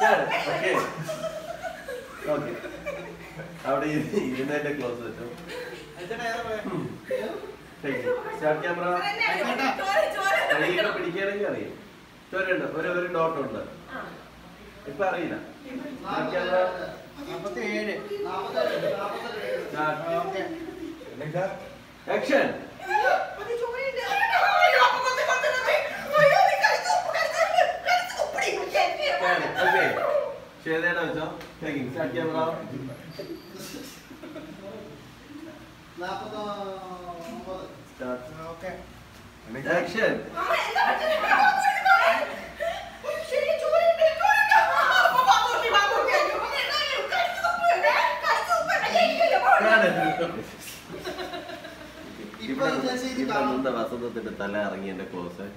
okay okay അവിടെ ഇരു- ഇരുന്നതിന്റെ ക്ലോസ് വെച്ചു സ്റ്റാർട്ട് ക്യാമറ കൈയൊക്കെ പിടിക്കുകയാണെങ്കിൽ അറിയാം ചോരുണ്ട് ഒരു ഒരു ഡോട്ട് ഉണ്ട് ഇപ്പൊ അറിയില്ല സ്റ്റാർട്ട് ക്യാമറ ആക്ഷൻ ഓക്കെ ശ്വേതയുടെ വെച്ചോ taking start camera start action ഇവിടെ ഇവിടെ നിന്ന വസന്തത്തിന്റെ തല ഇറങ്ങി എന്റെ ക്ലോസ്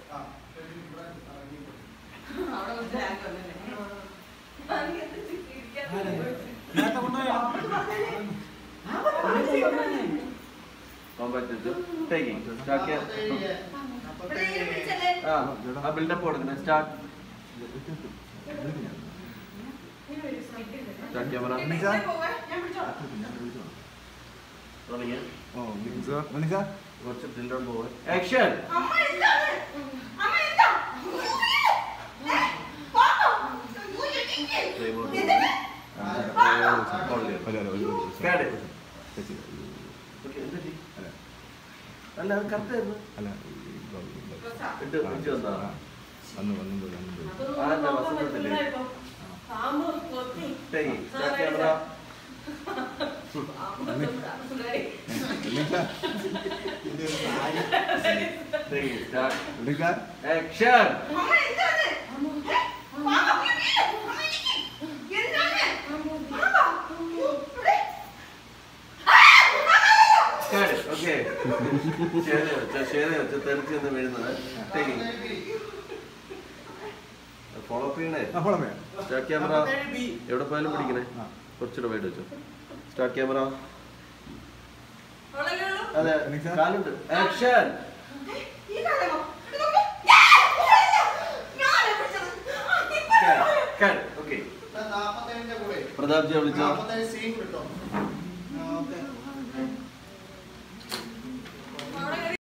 കോമ്പാക്ട് വെച്ചു ടേക്കിംഗ് സ്റ്റാർട്ട് ആ ആ ബിൽഡപ്പ് കൊടുക്കണേ സ്റ്റാർട്ട് സ്റ്റാർട്ട് ക്യാമറ റോളിങ് കുറച്ച് ബിൽഡപ്പ് പോവാൻ ആക്ഷൻ അല്ല അത് കറക്റ്റ് ആയിരുന്നു ഇട്ട് ഇട്ട് വന്നാ ആരുടെ വസന്തത്തില്ലേ taking start camera taking start action okay ശരി വെച്ചോ ശരി വെച്ചോ തെറിച്ച് നിന്ന് വീഴുന്നത് ടേക്കിംഗ് ഫോളോ അപ്പ് ചെയ്യണേ സ്റ്റാർട്ട് ക്യാമറ എവിടെ പോയാലും പിടിക്കണേ കുറച്ചുകൂടെ വൈഡ് വെച്ചോ സ്റ്റാർട്ട് ക്യാമറ അതെ കാലുണ്ട് ആക്ഷൻ ഓക്കെ പ്രതാപ് ജി വിളിച്ചോ സീൻ കിട്ടും